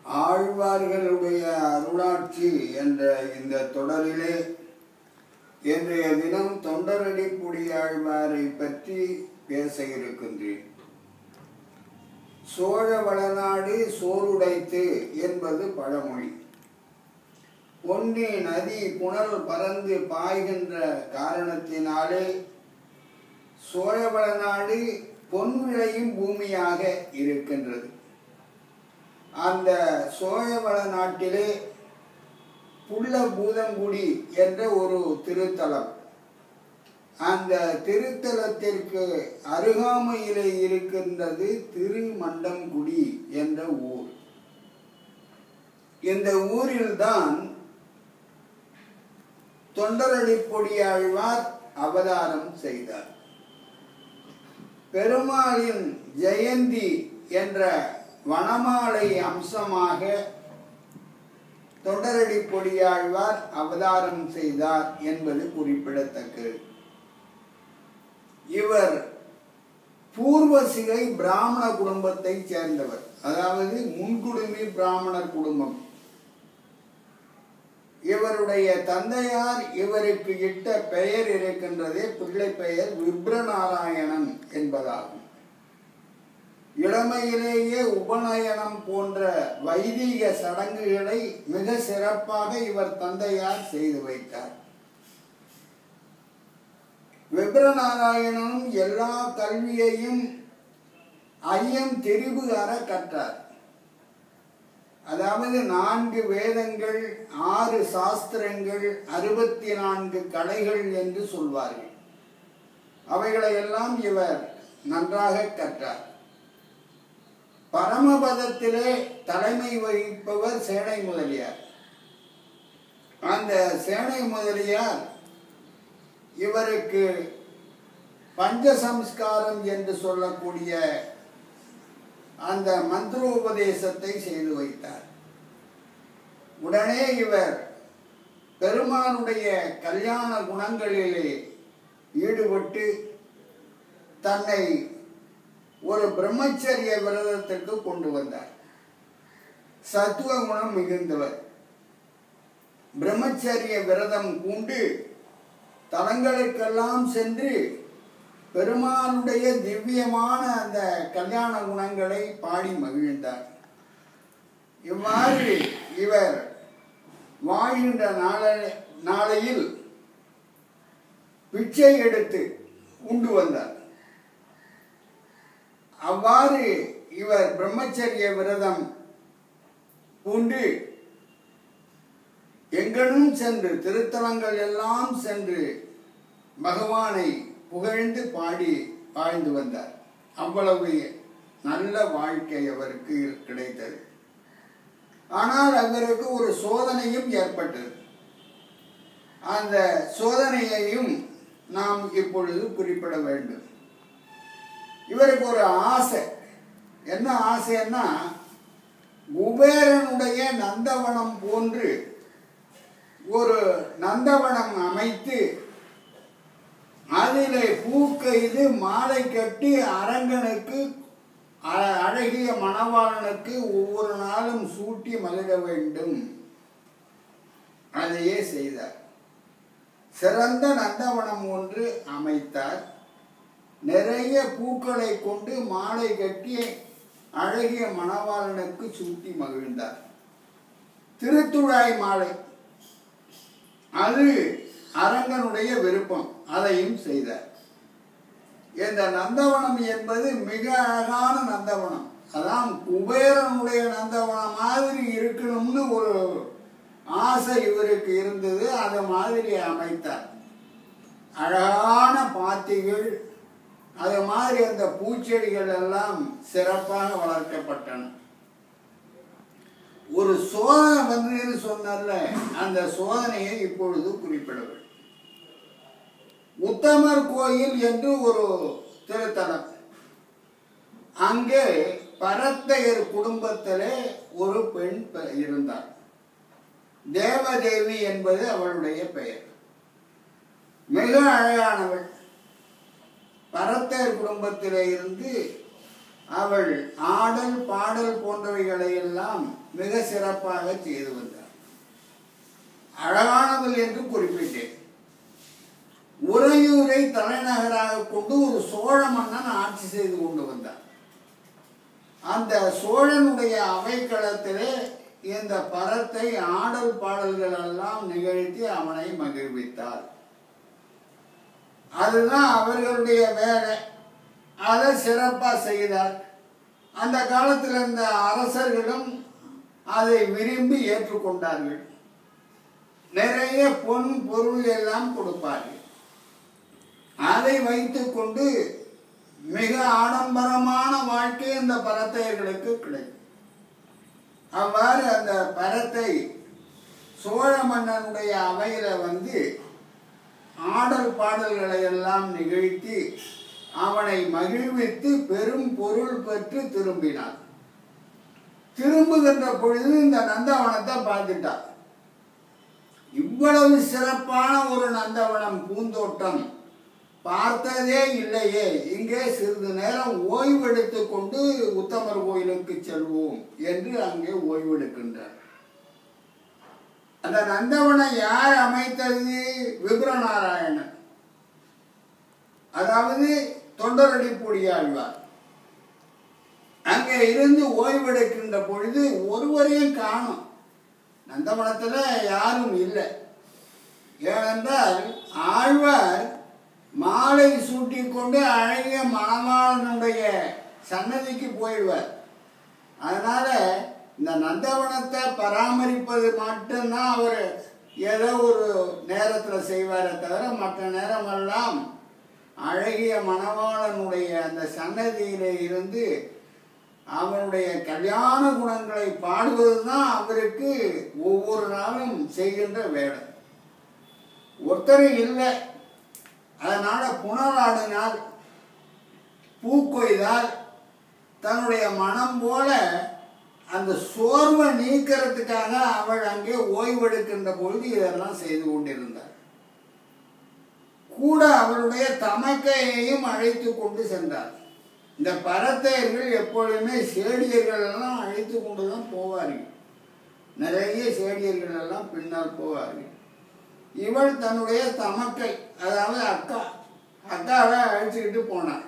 ஆழ்வார்களுடைய அருளாட்சி என்ற இந்த தொடரிலே இன்றைய தினம் தொண்டரடி ஆழ்வாரை பற்றி பேச இருக்கின்றேன் சோழ வளநாடு சோறுடைத்து என்பது பழமொழி பொன்னி நதி புனல் பறந்து பாய்கின்ற காரணத்தினாலே சோழ வளநாடு பொன் விளையும் பூமியாக இருக்கின்றது அந்த சோழவள நாட்டிலே புள்ள பூதங்குடி என்ற ஒரு திருத்தலம் அந்த திருத்தலத்திற்கு அருகாமையிலே இருக்கின்றது திருமண்டங்குடி என்ற ஊர் இந்த ஊரில்தான் தொண்டரடிப்பொடியாழ்வார் அவதாரம் செய்தார் பெருமாளின் ஜெயந்தி என்ற வனமாலை அம்சமாக தொண்டரடி பொடியாழ்வார் அவதாரம் செய்தார் என்பது குறிப்பிடத்தக்கது இவர் பூர்வசிகை பிராமண குடும்பத்தை சேர்ந்தவர் அதாவது முன்குடுமி பிராமணர் குடும்பம் இவருடைய தந்தையார் இவருக்கு இட்ட பெயர் இருக்கின்றதே பிள்ளை பெயர் விப்ரநாராயணன் என்பதாகும் இளமையிலேயே உபநயனம் போன்ற வைதிக சடங்குகளை மிக சிறப்பாக இவர் தந்தையார் செய்து வைத்தார் விப்ரநாராயணனும் எல்லா கல்வியையும் ஐயம் தெரிவு அற கற்றார் அதாவது நான்கு வேதங்கள் ஆறு சாஸ்திரங்கள் அறுபத்தி நான்கு கலைகள் என்று சொல்வார்கள் அவைகளை எல்லாம் இவர் நன்றாக கற்றார் பரமபதத்திலே தலைமை வகிப்பவர் சேனை முதலியார் அந்த சேனை முதலியார் இவருக்கு பஞ்சசம்ஸ்காரம் என்று சொல்லக்கூடிய அந்த மந்திரோபதேசத்தை செய்து வைத்தார் உடனே இவர் பெருமானுடைய கல்யாண குணங்களிலே ஈடுபட்டு தன்னை ஒரு பிரம்மச்சரிய விரதத்திற்கு கொண்டு வந்தார் சத்துவ குணம் மிகுந்தவர் பிரம்மச்சரிய விரதம் பூண்டு தலங்களுக்கெல்லாம் சென்று பெருமானுடைய திவ்யமான அந்த கல்யாண குணங்களை பாடி மகிழ்ந்தார் இவ்வாறு இவர் வாழ்கின்ற நாள நாளையில் பிச்சை எடுத்து உண்டு வந்தார் அவ்வாறு இவர் பிரம்மச்சரிய விரதம் பூண்டு எங்கனும் சென்று திருத்தலங்கள் எல்லாம் சென்று பகவானை புகழ்ந்து பாடி வாழ்ந்து வந்தார் அவ்வளவு நல்ல வாழ்க்கை அவருக்கு கிடைத்தது ஆனால் அவருக்கு ஒரு சோதனையும் ஏற்பட்டது அந்த சோதனையையும் நாம் இப்பொழுது குறிப்பிட வேண்டும் இவருக்கு ஒரு ஆசை என்ன ஆசைன்னா குபேரனுடைய நந்தவனம் போன்று ஒரு நந்தவனம் அமைத்து அதிலே பூக்கெய்து மாலை கட்டி அரங்கனுக்கு அழகிய மணவாளனுக்கு ஒவ்வொரு நாளும் சூட்டி மகிழ வேண்டும் அதையே செய்தார் சிறந்த நந்தவனம் ஒன்று அமைத்தார் நிறைய பூக்களை கொண்டு மாலை கட்டி அழகிய மணவாளனுக்கு சூட்டி மகிழ்ந்தார் திருத்துழாய் மாலை அது அரங்கனுடைய விருப்பம் அதையும் செய்தார் இந்த நந்தவனம் என்பது மிக அழகான நந்தவனம் அதான் குபேரனுடைய நந்தவனம் மாதிரி இருக்கணும்னு ஒரு ஆசை இவருக்கு இருந்தது அது மாதிரி அமைத்தார் அழகான பாத்திகள் அது மாதிரி அந்த பூச்செடிகள் எல்லாம் சிறப்பாக வளர்க்கப்பட்டன ஒரு சோதனை வந்ததுன்னு சொன்னல அந்த சோதனையை இப்பொழுது குறிப்பிடவில்லை உத்தமர் கோயில் என்று ஒரு திருத்தலம் அங்கே பரத்தையர் குடும்பத்திலே ஒரு பெண் இருந்தார் தேவதேவி என்பது அவளுடைய பெயர் மிக அழகானவள் பரத்தையர் குடும்பத்திலே இருந்து அவள் ஆடல் பாடல் போன்றவைகளை எல்லாம் மிக சிறப்பாக செய்து வந்தார் அழகானவள் என்று குறிப்பிட்டேன் உறையூரை தலைநகராக கொண்டு ஒரு சோழ மன்னன் ஆட்சி செய்து கொண்டு வந்தார் அந்த சோழனுடைய அவைக்களத்திலே இந்த பரத்தை ஆடல் பாடல்கள் எல்லாம் நிகழ்த்தி அவனை மகிழ்வித்தார் அதுதான் அவர்களுடைய வேலை அதை சிறப்பாக செய்தார் அந்த காலத்தில் இருந்த அரசர்களும் அதை விரும்பி ஏற்றுக்கொண்டார்கள் நிறைய பொன் பொருள் எல்லாம் கொடுப்பார்கள் அதை வைத்துக்கொண்டு மிக ஆடம்பரமான வாழ்க்கை இந்த பரத்தையர்களுக்கு கிடைக்கும் அவ்வாறு அந்த பரத்தை சோழ மன்னனுடைய அவையில வந்து ஆடல் பாடல்களை எல்லாம் நிகழ்த்தி அவனை மகிழ்வித்து பெரும் பொருள் பெற்று திரும்பினான் திரும்புகின்ற பொழுது இந்த நந்தவனத்தை பார்த்துட்டான் இவ்வளவு சிறப்பான ஒரு நந்தவனம் பூந்தோட்டம் பார்த்ததே இல்லையே இங்கே சிறிது நேரம் ஓய்வெடுத்து கொண்டு உத்தமர் கோயிலுக்கு செல்வோம் என்று அங்கே ஓய்வெடுக்கின்றார் அந்த நந்தவனம் யார் அமைத்தது விபுரநாராயணன் அதாவது தொண்டரடி பொடியாழ்வார் அங்கே இருந்து ஓய்வெடுக்கின்ற பொழுது ஒருவரையும் காணும் நந்தவனத்தில் யாரும் இல்லை ஏனென்றால் ஆழ்வார் மாலை சூட்டிக்கொண்டு அழகிய மணவாளனுடைய சன்னதிக்கு போயிடுவார் அதனால இந்த நந்தவனத்தை பராமரிப்பது மட்டும்தான் அவர் ஏதோ ஒரு நேரத்தில் செய்வாரே தவிர மற்ற நேரமெல்லாம் அழகிய மணவாளனுடைய அந்த சன்னதியிலே இருந்து அவனுடைய கல்யாண குணங்களை பாடுவது தான் அவருக்கு ஒவ்வொரு நாளும் செய்கின்ற வேலை ஒருத்தரும் இல்லை அதனால புனராடினால் பூக்கொய்தால் தன்னுடைய மனம் போல அந்த சோர்வை நீக்கிறதுக்காக அவள் அங்கே ஓய்வெடுக்கின்ற பொழுது இதெல்லாம் செய்து கொண்டிருந்தார் கூட அவருடைய தமக்கையையும் அழைத்து கொண்டு சென்றார் இந்த பரத்தையர்கள் எப்பொழுதுமே சேடியர்கள் எல்லாம் அழைத்து கொண்டு தான் போவார்கள் நிறைய சேடியர்கள் எல்லாம் பின்னால் போவார்கள் இவள் தன்னுடைய தமக்கை அதாவது அக்கா அக்காவை அழைச்சிக்கிட்டு போனார்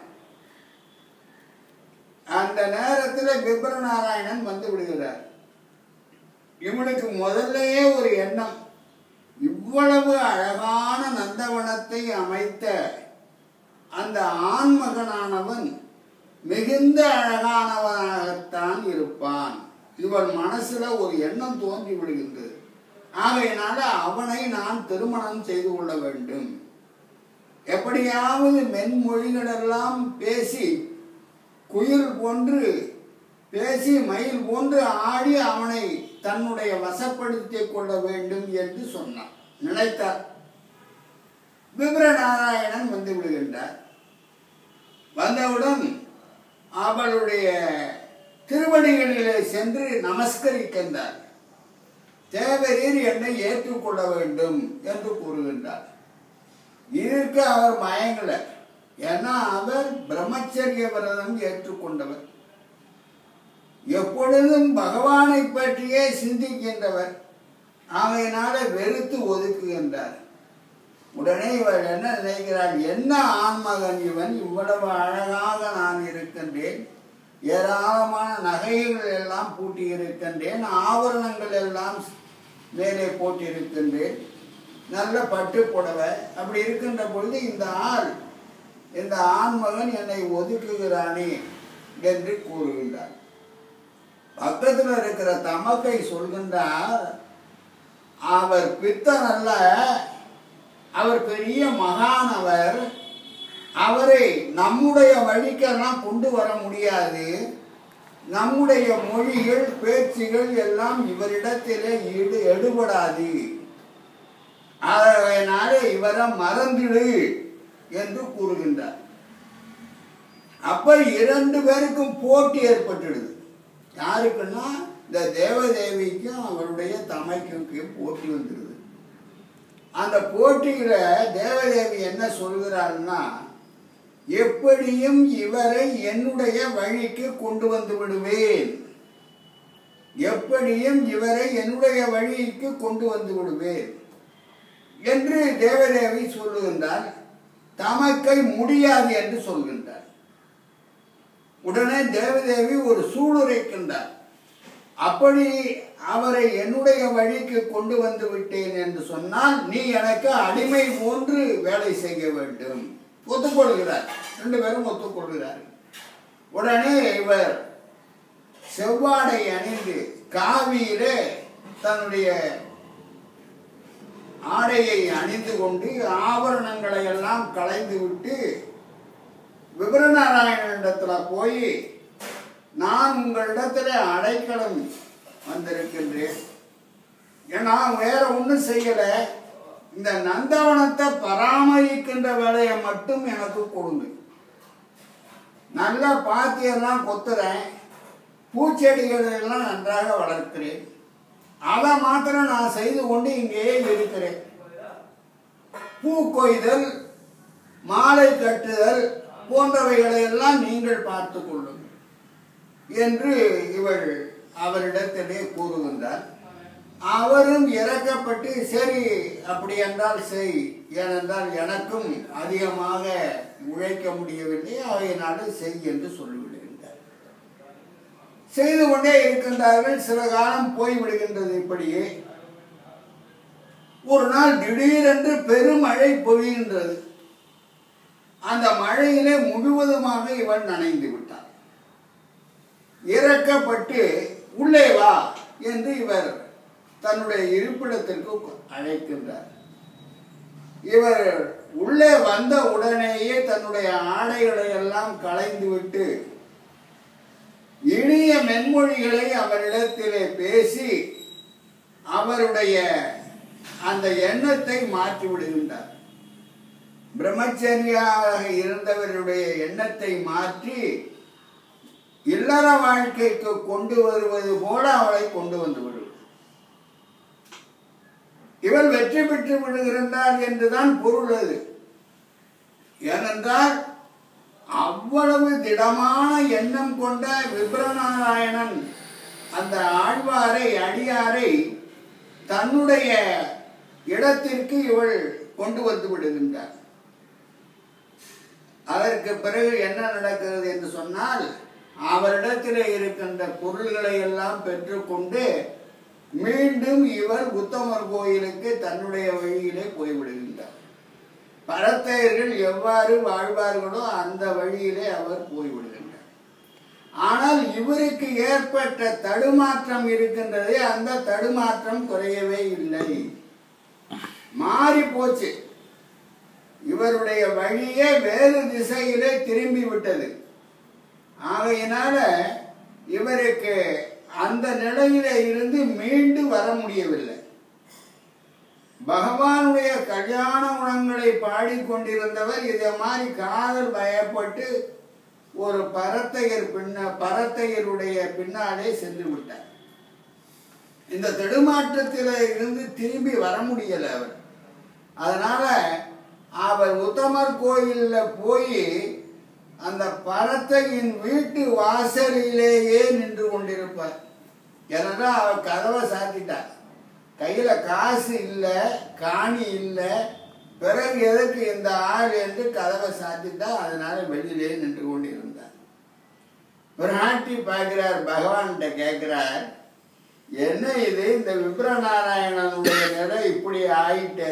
அந்த நேரத்தில் விபரநாராயணன் வந்து விடுகிறார் இவனுக்கு முதல்லயே ஒரு எண்ணம் இவ்வளவு அழகான நந்தவனத்தை அமைத்த அந்த ஆண்மகனானவன் மிகுந்த அழகானவனாகத்தான் இருப்பான் இவள் மனசுல ஒரு எண்ணம் தோன்றி விடுகின்றது ஆகையினால அவனை நான் திருமணம் செய்து கொள்ள வேண்டும் எப்படியாவது மென்மொழிகளெல்லாம் பேசி குயில் போன்று பேசி மயில் போன்று ஆடி அவனை தன்னுடைய வசப்படுத்திக் கொள்ள வேண்டும் என்று சொன்னார் நினைத்தார் விபரநாராயணன் வந்து விடுகின்றார் வந்தவுடன் அவளுடைய திருவடிகளிலே சென்று நமஸ்கரிக்கின்றார் தேவரீர் என்னை ஏற்றுக்கொள்ள வேண்டும் என்று கூறுகின்றார் இதற்கு அவர் மயங்கல ஏன்னா அவர் பிரம்மச்சரிய விரதம் ஏற்றுக்கொண்டவர் எப்பொழுதும் பகவானை பற்றியே சிந்திக்கின்றவர் ஆகையினால வெறுத்து ஒதுக்குகின்றார் உடனே இவர் என்ன நினைக்கிறார் என்ன ஆண்மகன் இவன் இவ்வளவு அழகாக நான் இருக்கின்றேன் ஏராளமான நகைகள் எல்லாம் பூட்டி இருக்கின்றேன் ஆபரணங்கள் எல்லாம் மேலே போட்டிருக்கின்றேன் நல்ல பட்டு புடவை அப்படி இருக்கின்ற பொழுது இந்த ஆள் இந்த ஆண்மகன் என்னை ஒதுக்குகிறானே என்று கூறுகின்றார் பக்கத்தில் இருக்கிற தமக்கை சொல்கின்றார் அவர் பித்தன் அல்ல அவர் பெரிய மகானவர் அவரை நம்முடைய வழிக்கெல்லாம் கொண்டு வர முடியாது நம்முடைய மொழிகள் பேச்சுகள் எல்லாம் இவரிடத்திலே ஈடு எடுபடாது அதனால இவரை மறந்துடு என்று கூறுகின்றார் அப்ப இரண்டு பேருக்கும் போட்டி ஏற்பட்டுடுது யாருக்குன்னா இந்த தேவதேவிக்கும் அவருடைய தமைக்கும் போட்டி வந்துடுது அந்த போட்டியில தேவதேவி என்ன சொல்கிறாள்னா எப்படியும் இவரை என்னுடைய வழிக்கு கொண்டு வந்து விடுவேன் எப்படியும் இவரை என்னுடைய வழிக்கு கொண்டு வந்து விடுவேன் என்று தேவதேவி சொல்லுகின்றார் தமக்கை முடியாது என்று சொல்கின்றார் உடனே தேவதேவி ஒரு சூளுரைக்கின்றார் அப்படி அவரை என்னுடைய வழிக்கு கொண்டு வந்து விட்டேன் என்று சொன்னால் நீ எனக்கு அடிமை போன்று வேலை செய்ய வேண்டும் ஒத்துக்கொள்கிறார் ரெண்டு பேரும் ஒத்துக்கொள்கிறார் உடனே இவர் செவ்வாடை அணிந்து காவியிலே தன்னுடைய ஆடையை அணிந்து கொண்டு ஆபரணங்களை எல்லாம் களைந்து விட்டு விபரநாராயணனிடத்துல போய் நான் உங்களிடத்துல அடைக்கலம் வந்திருக்கின்றேன் ஏன்னா வேற ஒன்றும் செய்யல இந்த நந்தவனத்தை பராமரிக்கின்ற வேலையை மட்டும் எனக்கு கொடுங்க நல்லா பாத்தியெல்லாம் கொத்துறேன் பூச்செடிகளை எல்லாம் நன்றாக வளர்க்கிறேன் அதை மாத்திரம் நான் செய்து கொண்டு இங்கேயே இருக்கிறேன் பூ கொய்தல் மாலை கட்டுதல் போன்றவைகளை எல்லாம் நீங்கள் பார்த்து கொள்ளுங்கள் என்று இவள் அவரிடத்திலே கூறுகின்றார் அவரும் இறக்கப்பட்டு சரி அப்படி என்றால் செய் ஏனென்றால் எனக்கும் அதிகமாக உழைக்க முடியவில்லை அவையினால செய் என்று சொல்லிவிடுகின்றார் செய்து கொண்டே இருக்கின்றார்கள் சில காலம் போய்விடுகின்றது இப்படியே ஒரு நாள் திடீரென்று பெருமழை பொழிகின்றது அந்த மழையிலே முழுவதுமாக இவன் நனைந்து விட்டார் இறக்கப்பட்டு உள்ளே வா என்று இவர் தன்னுடைய இருப்பிடத்திற்கு அழைக்கின்றார் இவர் உள்ளே வந்த உடனேயே தன்னுடைய ஆடைகளை எல்லாம் களைந்துவிட்டு இனிய மென்மொழிகளை அவரிடத்திலே பேசி அவருடைய அந்த எண்ணத்தை மாற்றி விடுகின்றார் பிரம்மச்சரியாக இருந்தவருடைய எண்ணத்தை மாற்றி இல்லற வாழ்க்கைக்கு கொண்டு வருவது போல அவளை கொண்டு வந்து விடும் இவள் வெற்றி பெற்று விடுகின்றார் என்றுதான் பொருள் அது ஏனென்றால் அவ்வளவு திடமான எண்ணம் கொண்ட விப்ரநாராயணன் அந்த ஆழ்வாரை அடியாரை தன்னுடைய இடத்திற்கு இவள் கொண்டு வந்து விடுகின்றார் அதற்கு பிறகு என்ன நடக்கிறது என்று சொன்னால் அவரிடத்திலே இருக்கின்ற பொருள்களை எல்லாம் பெற்றுக்கொண்டு மீண்டும் இவர் உத்தமர் கோயிலுக்கு தன்னுடைய வழியிலே போய்விடுகின்றார் பரத்தையர்கள் எவ்வாறு வாழ்வார்களோ அந்த வழியிலே அவர் போய்விடுகின்றார் ஆனால் இவருக்கு ஏற்பட்ட தடுமாற்றம் இருக்கின்றது அந்த தடுமாற்றம் குறையவே இல்லை மாறி போச்சு இவருடைய வழியே வேறு திசையிலே திரும்பி விட்டது ஆகையினால இவருக்கு அந்த நிலையில இருந்து மீண்டு வர முடியவில்லை பகவானுடைய கல்யாண குணங்களை பாடிக்கொண்டிருந்தவர் இதை மாதிரி காதல் பயப்பட்டு ஒரு பரத்தையர் பின்ன பரத்தையருடைய பின்னாலே சென்று விட்டார் இந்த தடுமாற்றத்தில இருந்து திரும்பி வர முடியல அவர் அதனால அவர் உத்தமர் கோயில்ல போய் அந்த பரத்தையின் வீட்டு வாசலிலேயே நின்று கொண்டிருப்பார் ஏன்னா அவர் கதவை சாத்திட்டார் கையில காசு இல்லை காணி இல்லை பிறகு எதுக்கு இந்த ஆள் என்று கதவை சாத்திட்டா அதனால வெளியிலே நின்று கொண்டிருந்தார் பிராட்டி பார்க்கிறார் பகவான்கிட்ட கேட்கிறார் என்ன இது இந்த விப்ரநாராயணனுடைய நிலை இப்படி ஆயிட்டு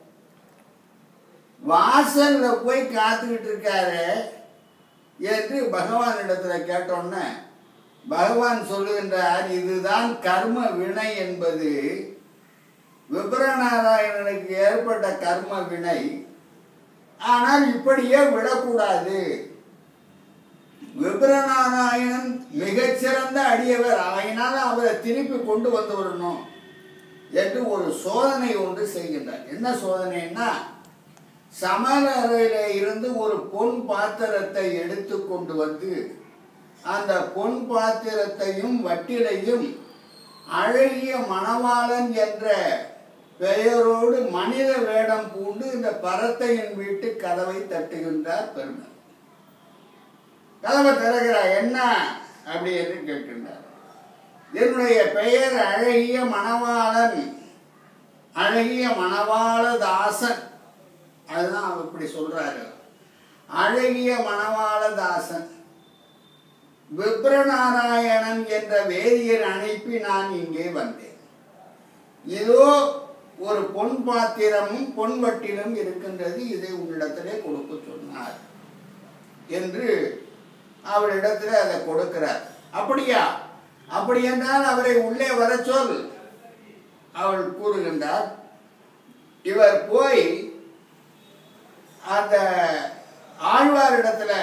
வாசல்ல போய் காத்துக்கிட்டு இருக்காரு என்று பகவானிடத்துல கேட்டோன்னே பகவான் சொல்லுகின்றார் இதுதான் கர்ம வினை என்பது விபரநாராயணனுக்கு ஏற்பட்ட கர்ம வினை ஆனால் இப்படியே விடக்கூடாது விபரநாராயணன் மிகச்சிறந்த அடியவர் ஆகினால் அவரை திருப்பி கொண்டு வந்து வரணும் என்று ஒரு சோதனை ஒன்று செய்கின்றார் என்ன சோதனைன்னா சமையல் அறையில இருந்து ஒரு பொன் பாத்திரத்தை எடுத்து கொண்டு வந்து அந்த பொன் பாத்திரத்தையும் வட்டிலையும் அழகிய மணவாளன் என்ற பெயரோடு மனித வேடம் பூண்டு இந்த பரத்தையின் வீட்டு கதவை தட்டுகின்றார் பெருமாள் கதவை திறக்கிறார் என்ன அப்படி என்று கேட்கின்றார் என்னுடைய பெயர் அழகிய மணவாளன் அழகிய மணவாளதாசன் அதுதான் அவர் இப்படி சொல்றாரு அழகிய மணவாளதாசன் விப்ரநாராயணன் என்ற வேதியர் அனுப்பி நான் இங்கே வந்தேன் இதோ ஒரு பொன் பாத்திரமும் பொன் வட்டிலும் இருக்கின்றது இதை உன்னிடத்திலே கொடுக்க சொன்னார் என்று அவரிடத்தில் அதை கொடுக்கிறார் அப்படியா அப்படி என்றால் அவரை உள்ளே வர சொல் அவள் கூறுகின்றார் இவர் போய் அந்த ஆழ்வாரிடத்துல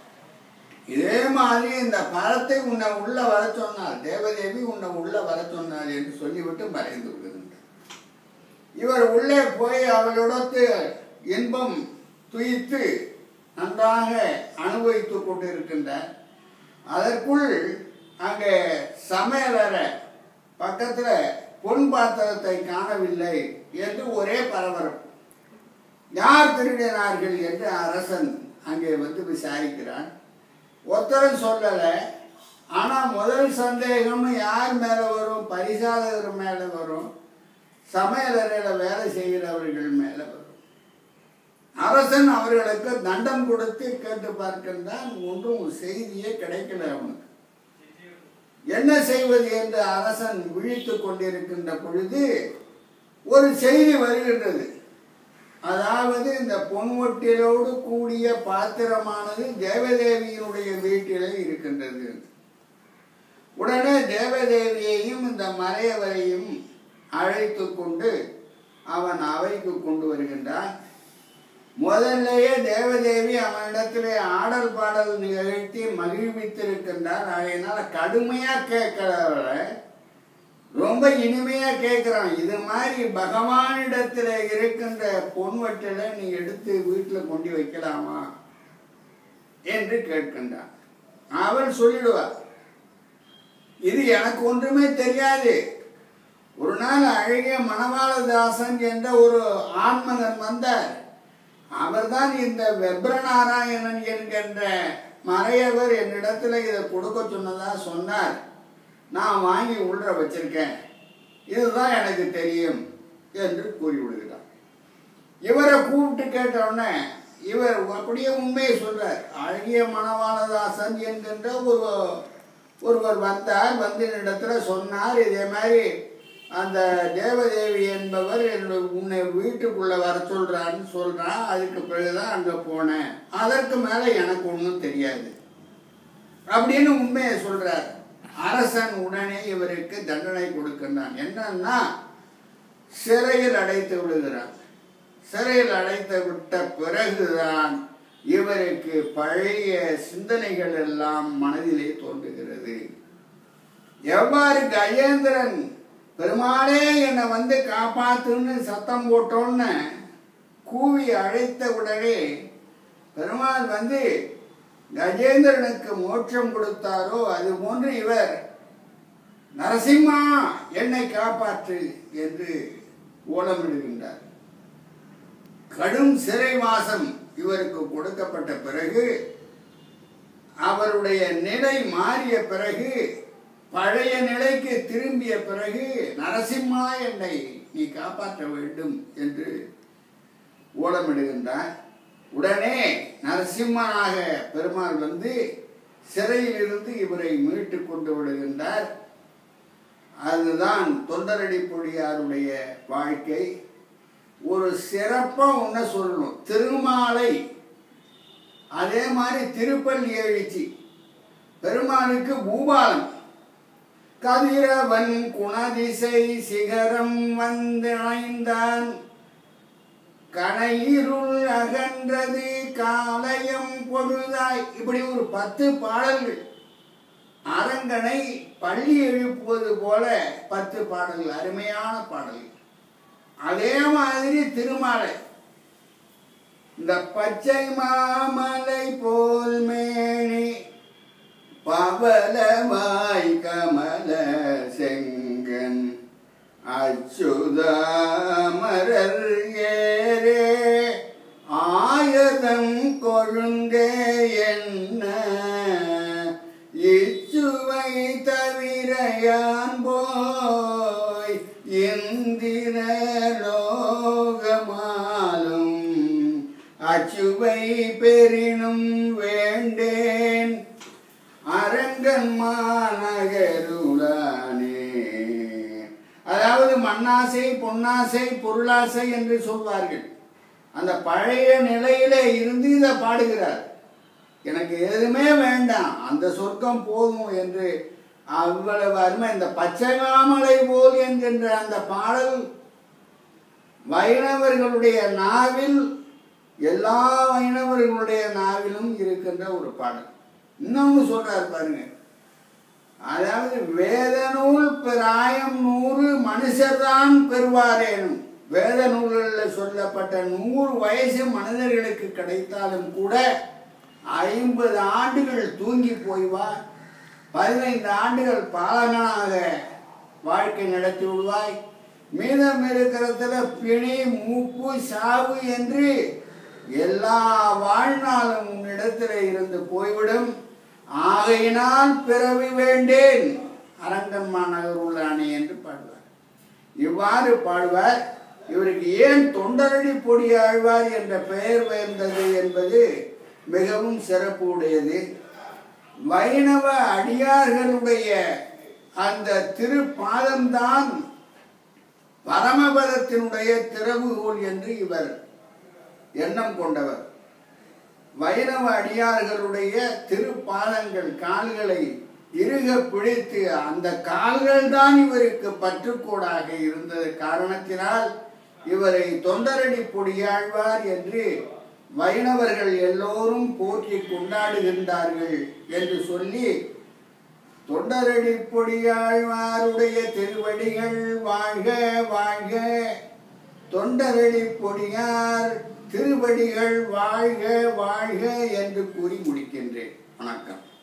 இதே மாதிரி இந்த பழத்தை உன்னை உள்ள வர சொன்னார் தேவதேவி உன்னை உள்ள வர சொன்னார் என்று சொல்லிவிட்டு மறைந்து விடுகின்றார் இவர் உள்ளே போய் அவளிடத்து இன்பம் துய்த்து நன்றாக அனுபவித்துக் கொண்டிருக்கின்றார் அதற்குள் அங்கே சமையலறை பக்கத்துல பொன் பாத்திரத்தை காணவில்லை என்று ஒரே பரபரப்பு யார் திருடினார்கள் என்று அரசன் அங்கே வந்து விசாரிக்கிறான் ஒருத்தரும் சொல்லலை ஆனால் முதல் சந்தேகம் யார் மேலே வரும் பரிசாதகர் மேலே வரும் சமையலறையில் வேலை செய்கிறவர்கள் மேலே வரும் அரசன் அவர்களுக்கு தண்டம் கொடுத்து கேட்டு பார்க்கின்றான் ஒன்றும் செய்தியே கிடைக்கல அவனுக்கு என்ன செய்வது என்று அரசன் விழித்துக் கொண்டிருக்கின்ற பொழுது ஒரு செய்தி வருகின்றது அதாவது இந்த பொன்வொட்டிலோடு கூடிய பாத்திரமானது தேவதேவியினுடைய வீட்டிலே இருக்கின்றது உடனே தேவதேவியையும் இந்த மறையவரையும் அழைத்து கொண்டு அவன் அவைக்கு கொண்டு வருகின்றான் முதல்லையே தேவதேவி அவனிடத்திலே ஆடல் பாடல் நிகழ்த்தி மகிழ்வித்திருக்கின்றார் அதனால கடுமையா கேட்கிறவர ரொம்ப இனிமையா கேட்கிறான் இது மாதிரி பகவானிடத்துல இருக்கின்ற பொன்வட்டில நீ எடுத்து வீட்டுல கொண்டு வைக்கலாமா என்று கேட்கின்றான் அவள் சொல்லிடுவார் இது எனக்கு ஒன்றுமே தெரியாது ஒரு நாள் அழகிய மணவாளதாசன் என்ற ஒரு ஆன்மகன் வந்தார் அவர்தான் இந்த வெப்ரநாராயணன் என்கின்ற மறையவர் என்னிடத்துல இதை கொடுக்க சொன்னதா சொன்னார் நான் வாங்கி உள்ள வச்சிருக்கேன் இதுதான் எனக்கு தெரியும் என்று கூறிவிடுகிறார் இவரை கூப்பிட்டு கேட்ட உடனே இவர் அப்படியே உண்மையை சொல்றார் அழகிய மணவாளதாசன் என்கின்ற ஒரு ஒருவர் வந்தார் வந்து என்னிடத்துல சொன்னார் இதே மாதிரி அந்த தேவதேவி என்பவர் என்னோட உன்னை வீட்டுக்குள்ள வர சொல்றான்னு சொல்றான் அதுக்கு பிறகுதான் அங்க போனேன் அதற்கு மேல எனக்கு ஒன்றும் தெரியாது அப்படின்னு உண்மையை சொல்றார் அரசன் உடனே இவருக்கு தண்டனை கொடுக்கின்றான் என்னன்னா சிறையில் அடைத்து விடுகிறான் சிறையில் அடைத்து விட்ட பிறகுதான் இவருக்கு பழைய சிந்தனைகள் எல்லாம் மனதிலே தோன்றுகிறது எவ்வாறு கஜேந்திரன் பெருமாளே என்னை வந்து காப்பாத்துன்னு சத்தம் போட்டோன்னு கூவி அழைத்த உடனே பெருமாள் வந்து கஜேந்திரனுக்கு மோட்சம் கொடுத்தாரோ அது போன்று இவர் நரசிம்மா என்னை காப்பாற்று என்று ஓலமிடுகின்றார் கடும் சிறைவாசம் இவருக்கு கொடுக்கப்பட்ட பிறகு அவருடைய நிலை மாறிய பிறகு பழைய நிலைக்கு திரும்பிய பிறகு நரசிம்மா என்னை நீ காப்பாற்ற வேண்டும் என்று ஓலமிடுகின்றார் உடனே நரசிம்மனாக பெருமாள் வந்து சிறையில் இருந்து இவரை மீட்டு கொண்டு விடுகின்றார் அதுதான் தொண்டரடி பொழியாருடைய வாழ்க்கை ஒரு சிறப்பா ஒன்ன சொல்லணும் திருமாலை அதே மாதிரி திருப்பள்ளி எழுச்சி பெருமானுக்கு பூபாலம் கதிரவன் குணதிசை சிகரம் வந்தணைந்தான் கனையிருள் அகன்றது காலயம் பொழுதாய் இப்படி ஒரு பத்து பாடல்கள் அரங்கனை பள்ளி எழுப்புவது போல பத்து பாடல்கள் அருமையான பாடல்கள் அதே மாதிரி திருமாலை இந்த பச்சை மாமலை போல் மேனி பவளமாய் கமல செங்கன் அச்சுதாமரர் ஏரே ஆயதம் கொழுந்தே என்ன இந்திர லோகமாலும் அச்சுவை பெறினும் வேண்டேன் அரங்கன் மாநகருளானே அதாவது மண்ணாசை பொன்னாசை பொருளாசை என்று சொல்வார்கள் அந்த பழைய நிலையில இருந்து இதை பாடுகிறார் எனக்கு எதுவுமே வேண்டாம் அந்த சொர்க்கம் போதும் என்று அவ்வளவு அருமை இந்த பச்சை மாமலை போல் என்கின்ற அந்த பாடல் வைணவர்களுடைய நாவில் எல்லா வைணவர்களுடைய நாவிலும் இருக்கின்ற ஒரு பாடல் இன்னொன்னு சொல்றாரு பாருங்க அதாவது வேத நூல் பிராயம் நூறு மனுஷர்தான் பெறுவாரேனும் வேத நூல்களில் சொல்லப்பட்ட நூறு வயசு மனிதர்களுக்கு கிடைத்தாலும் கூட ஐம்பது ஆண்டுகள் தூங்கி போய்வார் பதினைந்து ஆண்டுகள் பாலகனாக வாழ்க்கை நடத்தி விடுவாய் மீதம் இருக்கிறதுல பிணி மூப்பு சாவு என்று எல்லா வாழ்நாளும் உன்னிடத்தில் இருந்து போய்விடும் ஆகையினால் பிறவி வேண்டேன் அரங்கன் மாநகர் உள்ளானே என்று பாடுவார் இவ்வாறு பாடுவார் இவருக்கு ஏன் தொண்டரடி பொடி ஆழ்வார் என்ற பெயர் உயர்ந்தது என்பது மிகவும் சிறப்பு உடையது வைணவ அடியார்களுடைய அந்த திருப்பாதம்தான் பரமபதத்தினுடைய திறவுகோல் என்று இவர் எண்ணம் கொண்டவர் வைணவ அடியார்களுடைய திருப்பாதங்கள் கால்களை இறுக பிடித்து அந்த கால்கள் தான் இவருக்கு பற்றுக்கோடாக இருந்தது காரணத்தினால் இவரை தொண்டரடி பொடியாழ்வார் என்று வைணவர்கள் எல்லோரும் போற்றி கொண்டாடுகின்றார்கள் என்று சொல்லி தொண்டரடி பொடியாழ்வாருடைய திருவடிகள் வாழ்க வாழ்க தொண்டரடி பொடியார் திருவடிகள் வாழ்க வாழ்க என்று கூறி முடிக்கின்றேன் வணக்கம்